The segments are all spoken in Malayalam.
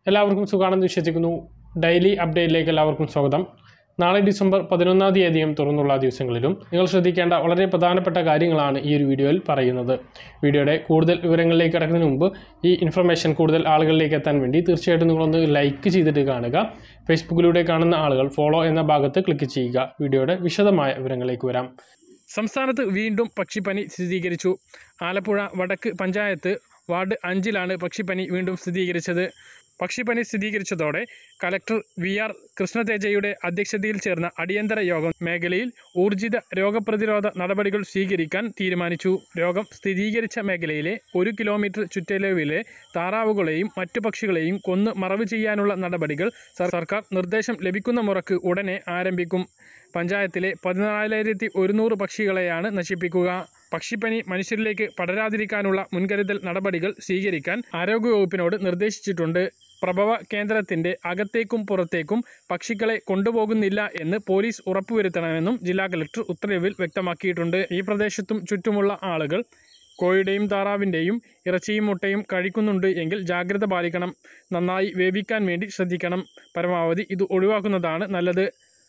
എല്ലാവർക്കും സുഖാണെന്ന് വിശ്വസിക്കുന്നു ഡെയിലി അപ്ഡേറ്റിലേക്ക് എല്ലാവർക്കും സ്വാഗതം നാളെ ഡിസംബർ പതിനൊന്നാം തീയതിയും തുറന്നുള്ള ദിവസങ്ങളിലും നിങ്ങൾ ശ്രദ്ധിക്കേണ്ട വളരെ പ്രധാനപ്പെട്ട കാര്യങ്ങളാണ് ഈ ഒരു വീഡിയോയിൽ പറയുന്നത് വീഡിയോയുടെ കൂടുതൽ വിവരങ്ങളിലേക്ക് കിടക്കുന്നതിന് മുമ്പ് ഈ ഇൻഫർമേഷൻ കൂടുതൽ ആളുകളിലേക്ക് എത്താൻ വേണ്ടി തീർച്ചയായിട്ടും നിങ്ങളൊന്ന് ലൈക്ക് ചെയ്തിട്ട് കാണുക ഫേസ്ബുക്കിലൂടെ കാണുന്ന ആളുകൾ ഫോളോ എന്ന ഭാഗത്ത് ക്ലിക്ക് ചെയ്യുക വീഡിയോയുടെ വിശദമായ വിവരങ്ങളിലേക്ക് വരാം സംസ്ഥാനത്ത് വീണ്ടും പക്ഷിപ്പനി സ്ഥിരീകരിച്ചു ആലപ്പുഴ വടക്ക് പഞ്ചായത്ത് വാർഡ് അഞ്ചിലാണ് പക്ഷിപ്പനി വീണ്ടും സ്ഥിരീകരിച്ചത് പക്ഷിപ്പനി സ്ഥിരീകരിച്ചതോടെ കലക്ടർ വി ആർ കൃഷ്ണതേജയുടെ അധ്യക്ഷതയിൽ ചേർന്ന അടിയന്തര യോഗം മേഖലയിൽ ഊർജിത രോഗപ്രതിരോധ നടപടികൾ സ്വീകരിക്കാൻ തീരുമാനിച്ചു രോഗം സ്ഥിരീകരിച്ച മേഖലയിലെ ഒരു കിലോമീറ്റർ ചുറ്റളവിലെ താറാവുകളെയും മറ്റു പക്ഷികളെയും കൊന്ന് മറവ് ചെയ്യാനുള്ള നടപടികൾ സർ- സർക്കാർ നിർദ്ദേശം ലഭിക്കുന്ന മുറക്ക് ഉടനെ ആരംഭിക്കും പഞ്ചായത്തിലെ പതിനാലായിരത്തി ഒരുന്നൂറ് പക്ഷികളെയാണ് നശിപ്പിക്കുക പക്ഷിപ്പനി മനുഷ്യരിലേക്ക് പടരാതിരിക്കാനുള്ള മുൻകരുതൽ നടപടികൾ സ്വീകരിക്കാൻ ആരോഗ്യവകുപ്പിനോട് നിർദ്ദേശിച്ചിട്ടുണ്ട് പ്രഭവ കേന്ദ്രത്തിന്റെ അകത്തേക്കും പുറത്തേക്കും പക്ഷികളെ കൊണ്ടുപോകുന്നില്ല എന്ന് പോലീസ് ഉറപ്പുവരുത്തണമെന്നും ജില്ലാ കലക്ടർ ഉത്തരവിൽ വ്യക്തമാക്കിയിട്ടുണ്ട് ഈ പ്രദേശത്തും ചുറ്റുമുള്ള ആളുകൾ കോഴിയുടെയും താറാവിൻ്റെയും ഇറച്ചിയും മുട്ടയും കഴിക്കുന്നുണ്ട് എങ്കിൽ ജാഗ്രത പാലിക്കണം നന്നായി വേവിക്കാൻ വേണ്ടി ശ്രദ്ധിക്കണം പരമാവധി ഇത് ഒഴിവാക്കുന്നതാണ് നല്ലത്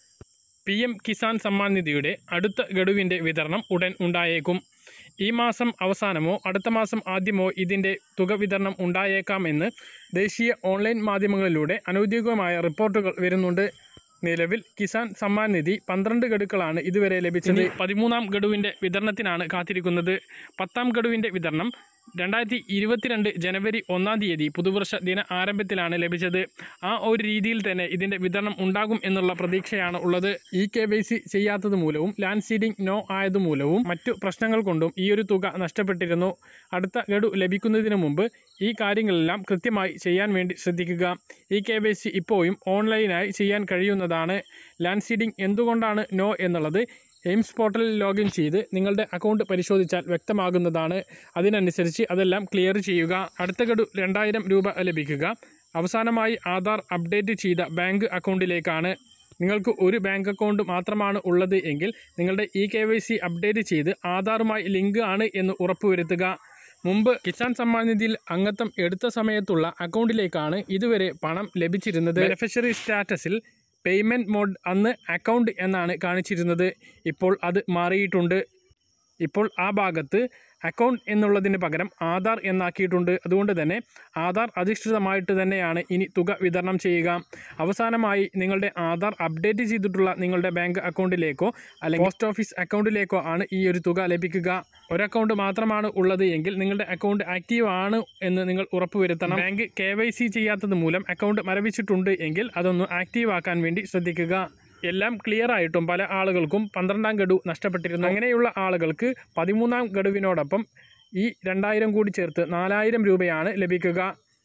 പി എം കിസാൻ സമ്മാൻ നിധിയുടെ അടുത്ത ഗഡുവിൻ്റെ വിതരണം ഉടൻ ഉണ്ടായേക്കും ഈ മാസം അവസാനമോ അടുത്ത മാസം ആദ്യമോ ഇതിൻ്റെ തുക വിതരണം ഉണ്ടായേക്കാമെന്ന് ദേശീയ ഓൺലൈൻ മാധ്യമങ്ങളിലൂടെ അനൗദ്യോഗികമായ റിപ്പോർട്ടുകൾ വരുന്നുണ്ട് നിലവിൽ കിസാൻ സമ്മാൻ നിധി പന്ത്രണ്ട് ഗഡുക്കളാണ് ഇതുവരെ ലഭിച്ചത് പതിമൂന്നാം ഗഡുവിൻ്റെ വിതരണത്തിനാണ് കാത്തിരിക്കുന്നത് പത്താം ഗഡുവിൻ്റെ വിതരണം രണ്ടായിരത്തി ഇരുപത്തിരണ്ട് ജനുവരി ഒന്നാം തീയതി പുതുവർഷ ദിന ആരംഭത്തിലാണ് ലഭിച്ചത് ആ ഒരു രീതിയിൽ തന്നെ ഇതിൻ്റെ വിതരണം ഉണ്ടാകും എന്നുള്ള പ്രതീക്ഷയാണ് ഉള്ളത് ഈ കെ വൈ സി ചെയ്യാത്തത് മൂലവും ലാൻഡ് സീഡിംഗ് നോ ആയത് മൂലവും മറ്റു പ്രശ്നങ്ങൾ കൊണ്ടും ഈ ഒരു തുക നഷ്ടപ്പെട്ടിരുന്നു അടുത്ത ഗഡു ലഭിക്കുന്നതിന് മുമ്പ് ഈ കാര്യങ്ങളെല്ലാം കൃത്യമായി ചെയ്യാൻ വേണ്ടി ശ്രദ്ധിക്കുക ഈ കെ വൈ സി ഇപ്പോഴും ഓൺലൈനായി ചെയ്യാൻ കഴിയുന്നതാണ് ലാൻഡ് സീഡിംഗ് എന്തുകൊണ്ടാണ് നോ എന്നുള്ളത് എയിംസ് പോർട്ടലിൽ ലോഗിൻ ചെയ്ത് നിങ്ങളുടെ അക്കൗണ്ട് പരിശോധിച്ചാൽ വ്യക്തമാകുന്നതാണ് അതിനനുസരിച്ച് അതെല്ലാം ക്ലിയർ ചെയ്യുക അടുത്ത ഗഡു രണ്ടായിരം രൂപ ലഭിക്കുക അവസാനമായി ആധാർ അപ്ഡേറ്റ് ചെയ്ത ബാങ്ക് അക്കൗണ്ടിലേക്കാണ് നിങ്ങൾക്ക് ഒരു ബാങ്ക് അക്കൗണ്ട് മാത്രമാണ് ഉള്ളത് എങ്കിൽ നിങ്ങളുടെ E K Y C update ചെയ്ത് ആധാറുമായി ലിങ്ക് ആണ് എന്ന് ഉറപ്പുവരുത്തുക മുമ്പ് കിസാൻ സമ്മാൻ നിധിയിൽ അംഗത്വം എടുത്ത സമയത്തുള്ള അക്കൗണ്ടിലേക്കാണ് ഇതുവരെ പണം ലഭിച്ചിരുന്നത് ബെനിഫിഷ്യറി സ്റ്റാറ്റസിൽ പേയ്മെൻറ്റ് മോഡ് അന്ന് അക്കൗണ്ട് എന്നാണ് കാണിച്ചിരുന്നത് ഇപ്പോൾ അത് മാറിയിട്ടുണ്ട് ഇപ്പോൾ ആ ഭാഗത്ത് അക്കൗണ്ട് എന്നുള്ളതിന് പകരം ആധാർ എന്നാക്കിയിട്ടുണ്ട് അതുകൊണ്ട് തന്നെ ആധാർ അധിഷ്ഠിതമായിട്ട് തന്നെയാണ് ഇനി തുക വിതരണം ചെയ്യുക അവസാനമായി നിങ്ങളുടെ ആധാർ അപ്ഡേറ്റ് ചെയ്തിട്ടുള്ള നിങ്ങളുടെ ബാങ്ക് അക്കൗണ്ടിലേക്കോ അല്ലെങ്കിൽ പോസ്റ്റ് ഓഫീസ് അക്കൗണ്ടിലേക്കോ ആണ് ഈ ഒരു തുക ലഭിക്കുക ഒരു അക്കൗണ്ട് മാത്രമാണ് ഉള്ളത് എങ്കിൽ നിങ്ങളുടെ അക്കൗണ്ട് ആക്റ്റീവ് ആണ് എന്ന് നിങ്ങൾ ഉറപ്പുവരുത്തണം ബാങ്ക് കെ വൈ സി ചെയ്യാത്തത് മൂലം അക്കൗണ്ട് മരവിച്ചിട്ടുണ്ട് എങ്കിൽ അതൊന്ന് ആക്റ്റീവ് ആക്കാൻ വേണ്ടി ശ്രദ്ധിക്കുക എല്ലാം ക്ലിയർ ആയിട്ടും പല ആളുകൾക്കും പന്ത്രണ്ടാം ഗഡു നഷ്ടപ്പെട്ടിരുന്നു അങ്ങനെയുള്ള ആളുകൾക്ക് പതിമൂന്നാം ഗഡുവിനോടൊപ്പം ഈ രണ്ടായിരം കൂടി ചേർത്ത് നാലായിരം രൂപയാണ് ലഭിക്കുക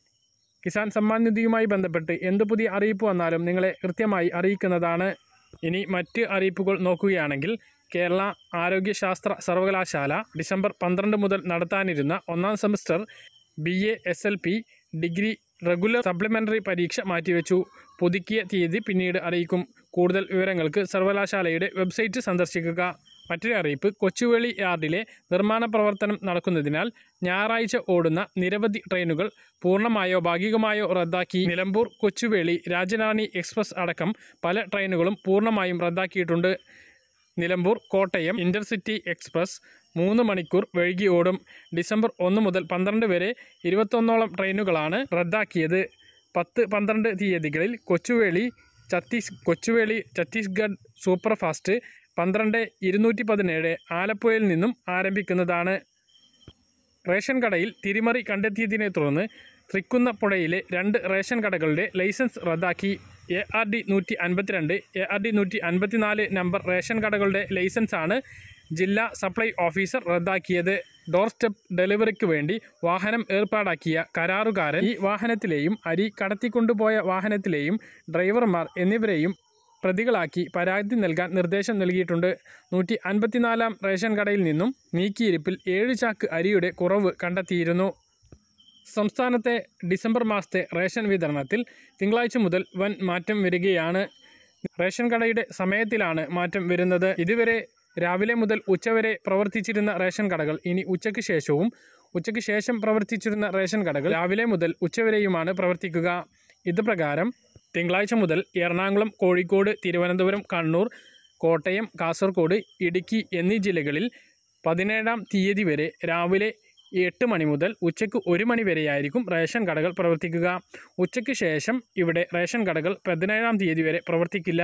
കിസാൻ സമ്മാൻ നിധിയുമായി ബന്ധപ്പെട്ട് എന്ത് പുതിയ അറിയിപ്പ് വന്നാലും നിങ്ങളെ കൃത്യമായി അറിയിക്കുന്നതാണ് ഇനി മറ്റ് അറിയിപ്പുകൾ നോക്കുകയാണെങ്കിൽ കേരള ആരോഗ്യശാസ്ത്ര സർവകലാശാല ഡിസംബർ പന്ത്രണ്ട് മുതൽ നടത്താനിരുന്ന ഒന്നാം semester B A S L P degree regular supplementary പരീക്ഷ മാറ്റിവെച്ചു പുതുക്കിയ തീയതി പിന്നീട് അറിയിക്കും കൂടുതൽ വിവരങ്ങൾക്ക് സർവകലാശാലയുടെ വെബ്സൈറ്റ് സന്ദർശിക്കുക മറ്റൊരു അറിയിപ്പ് കൊച്ചുവേളി യാർഡിലെ നിർമ്മാണ പ്രവർത്തനം നടക്കുന്നതിനാൽ ഞായറാഴ്ച ഓടുന്ന നിരവധി ട്രെയിനുകൾ പൂർണ്ണമായോ ഭാഗികമായോ റദ്ദാക്കി നിലമ്പൂർ കൊച്ചുവേളി രാജധാനി എക്സ്പ്രസ് അടക്കം പല ട്രെയിനുകളും പൂർണ്ണമായും റദ്ദാക്കിയിട്ടുണ്ട് നിലമ്പൂർ കോട്ടയം ഇൻ്റർസിറ്റി എക്സ്പ്രസ് മൂന്ന് മണിക്കൂർ വൈകി ഓടും ഡിസംബർ ഒന്ന് മുതൽ പന്ത്രണ്ട് വരെ ഇരുപത്തൊന്നോളം ട്രെയിനുകളാണ് റദ്ദാക്കിയത് പത്ത് പന്ത്രണ്ട് തീയതികളിൽ കൊച്ചുവേളി ഛത്തീസ് കൊച്ചുവേളി ഛത്തീസ്ഗഡ് സൂപ്പർഫാസ്റ്റ് പന്ത്രണ്ട് ഇരുന്നൂറ്റി പതിനേഴ് ആലപ്പുഴയിൽ നിന്നും ആരംഭിക്കുന്നതാണ് റേഷൻ കടയിൽ തിരിമറി കണ്ടെത്തിയതിനെ തുടർന്ന് തൃക്കുന്നപ്പുഴയിലെ രണ്ട് റേഷൻ കടകളുടെ ലൈസൻസ് റദ്ദാക്കി എ ആർ ഡി നൂറ്റി അൻപത്തിരണ്ട് എ ആർ ഡി നൂറ്റി അൻപത്തിനാല് നമ്പർ റേഷൻ കടകളുടെ ലൈസൻസാണ് ജില്ലാ സപ്ലൈ ഓഫീസർ റദ്ദാക്കിയത് ഡോർ സ്റ്റെപ്പ് ഡെലിവറിക്ക് വേണ്ടി വാഹനം ഏർപ്പാടാക്കിയ കരാറുകാരൻ ഈ വാഹനത്തിലെയും അരി കടത്തിക്കൊണ്ടുപോയ വാഹനത്തിലെയും ഡ്രൈവർമാർ എന്നിവരെയും പ്രതികളാക്കി പരാതി നൽകാൻ നിർദ്ദേശം നൽകിയിട്ടുണ്ട് നൂറ്റി അൻപത്തിനാലാം റേഷൻ കടയിൽ നിന്നും നീക്കിയിരിപ്പിൽ ഏഴ് ചാക്ക് അരിയുടെ കുറവ് കണ്ടെത്തിയിരുന്നു സംസ്ഥാനത്തെ ഡിസംബർ മാസത്തെ റേഷൻ വിതരണത്തിൽ തിങ്കളാഴ്ച മുതൽ വൻ മാറ്റം വരികയാണ് റേഷൻ കടയുടെ സമയത്തിലാണ് മാറ്റം വരുന്നത് ഇതുവരെ രാവിലെ മുതൽ ഉച്ചവരെ പ്രവർത്തിച്ചിരുന്ന റേഷൻ കടകൾ ഇനി ഉച്ചയ്ക്ക് ശേഷവും ഉച്ചയ്ക്ക് ശേഷം പ്രവർത്തിച്ചിരുന്ന റേഷൻ കടകൾ രാവിലെ മുതൽ ഉച്ചവരെയുമാണ് പ്രവർത്തിക്കുക ഇത് പ്രകാരം തിങ്കളാഴ്ച മുതൽ എറണാകുളം കോഴിക്കോട് തിരുവനന്തപുരം കണ്ണൂർ കോട്ടയം കാസർഗോഡ് ഇടുക്കി എന്നീ ജില്ലകളിൽ പതിനേഴാം തീയതി വരെ രാവിലെ എട്ട് മണി മുതൽ ഉച്ചയ്ക്ക് ഒരു മണി വരെയായിരിക്കും റേഷൻ കടകൾ പ്രവർത്തിക്കുക ഉച്ചയ്ക്ക് ശേഷം ഇവിടെ റേഷൻ കടകൾ പതിനേഴാം തീയതി വരെ പ്രവർത്തിക്കില്ല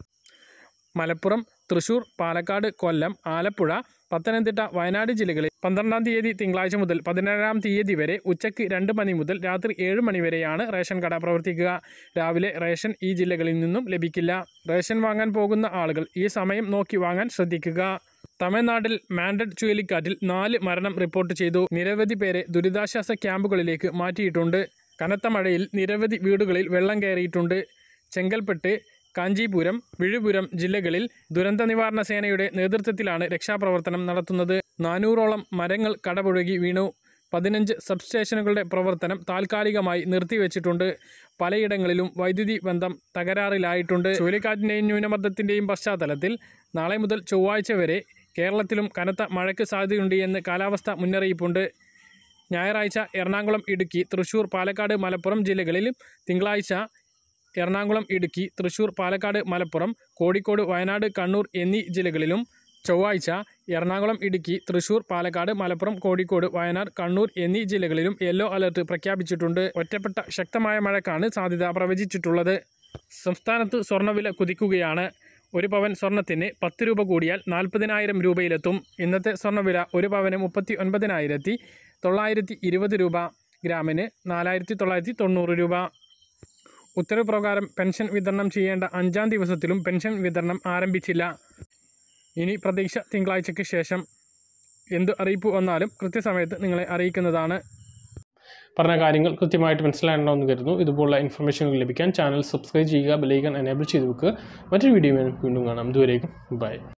മലപ്പുറം തൃശൂർ പാലക്കാട് കൊല്ലം ആലപ്പുഴ പത്തനംതിട്ട വയനാട് ജില്ലകളിൽ പന്ത്രണ്ടാം തീയതി തിങ്കളാഴ്ച മുതൽ പതിനേഴാം തീയതി വരെ ഉച്ചയ്ക്ക് രണ്ട് മണി മുതൽ രാത്രി ഏഴ് മണി വരെയാണ് റേഷൻ കട പ്രവർത്തിക്കുക രാവിലെ റേഷൻ ഈ ജില്ലകളിൽ നിന്നും ലഭിക്കില്ല റേഷൻ വാങ്ങാൻ പോകുന്ന ആളുകൾ ഈ സമയം നോക്കി വാങ്ങാൻ ശ്രദ്ധിക്കുക തമിഴ്നാട്ടിൽ മാൻഡഡ് ചുഴലിക്കാറ്റിൽ നാല് മരണം റിപ്പോർട്ട് ചെയ്തു നിരവധി പേരെ ദുരിതാശ്വാസ ക്യാമ്പുകളിലേക്ക് മാറ്റിയിട്ടുണ്ട് കനത്ത മഴയിൽ നിരവധി വീടുകളിൽ വെള്ളം കയറിയിട്ടുണ്ട് ചെങ്കൽപ്പെട്ട് കാഞ്ചീപുരം വിഴുപുരം ജില്ലകളിൽ ദുരന്ത നിവാരണ സേനയുടെ നേതൃത്വത്തിലാണ് രക്ഷാപ്രവർത്തനം നടത്തുന്നത് നാനൂറോളം മരങ്ങൾ കടപുഴകി വീണു പതിനഞ്ച് സബ്സ്റ്റേഷനുകളുടെ പ്രവർത്തനം താൽക്കാലികമായി നിർത്തിവെച്ചിട്ടുണ്ട് പലയിടങ്ങളിലും വൈദ്യുതി ബന്ധം തകരാറിലായിട്ടുണ്ട് ചുഴലിക്കാറ്റിൻ്റെയും ന്യൂനമർദ്ദത്തിൻ്റെയും പശ്ചാത്തലത്തിൽ നാളെ മുതൽ ചൊവ്വാഴ്ച വരെ കേരളത്തിലും കനത്ത മഴയ്ക്ക് സാധ്യതയുണ്ട് എന്ന് കാലാവസ്ഥ മുന്നറിയിപ്പുണ്ട് ഞായറാഴ്ച എറണാകുളം ഇടുക്കി തൃശൂർ പാലക്കാട് മലപ്പുറം ജില്ലകളിലും തിങ്കളാഴ്ച എറണാകുളം ഇടുക്കി തൃശൂർ പാലക്കാട് മലപ്പുറം കോഴിക്കോട് വയനാട് കണ്ണൂർ എന്നീ ജില്ലകളിലും ചൊവ്വാഴ്ച എറണാകുളം ഇടുക്കി തൃശൂർ പാലക്കാട് മലപ്പുറം കോഴിക്കോട് വയനാട് കണ്ണൂർ എന്നീ ജില്ലകളിലും യെല്ലോ അലർട്ട് പ്രഖ്യാപിച്ചിട്ടുണ്ട് ഒറ്റപ്പെട്ട ശക്തമായ മഴക്കാണ് സാധ്യത പ്രവചിച്ചിട്ടുള്ളത് സംസ്ഥാനത്ത് സ്വർണ്ണവില കുതിക്കുകയാണ് ഒരു പവൻ സ്വർണത്തിന് പത്ത് രൂപ കൂടിയാൽ നാൽപ്പതിനായിരം രൂപയിലെത്തും ഇന്നത്തെ സ്വർണ്ണവില ഒരു പവന് മുപ്പത്തി ഒൻപതിനായിരത്തി തൊള്ളായിരത്തി ഇരുപത് രൂപ ഗ്രാമിന് നാലായിരത്തി തൊള്ളായിരത്തി തൊണ്ണൂറ് രൂപ ഉത്തരവ് പ്രകാരം പെൻഷൻ വിതരണം ചെയ്യേണ്ട അഞ്ചാം ദിവസത്തിലും പെൻഷൻ വിതരണം ആരംഭിച്ചില്ല ഇനി പ്രതീക്ഷ തിങ്കളാഴ്ചയ്ക്ക് ശേഷം എന്ത് അറിയിപ്പ് വന്നാലും കൃത്യസമയത്ത് നിങ്ങളെ അറിയിക്കുന്നതാണ് പറഞ്ഞ കാര്യങ്ങൾ കൃത്യമായിട്ട് മനസ്സിലാകണമെന്ന് കരുതുന്നു ഇതുപോലുള്ള ഇൻഫർമേഷനുകൾ ലഭിക്കാൻ ചാനൽ സബ്സ്ക്രൈബ് ചെയ്യുക ബെലൈക്കൺ എനേബിൾ ചെയ്ത് വെക്കുക മറ്റൊരു വീഡിയോ വീണ്ടും കാണാം ഇതുവരേക്കും ബൈ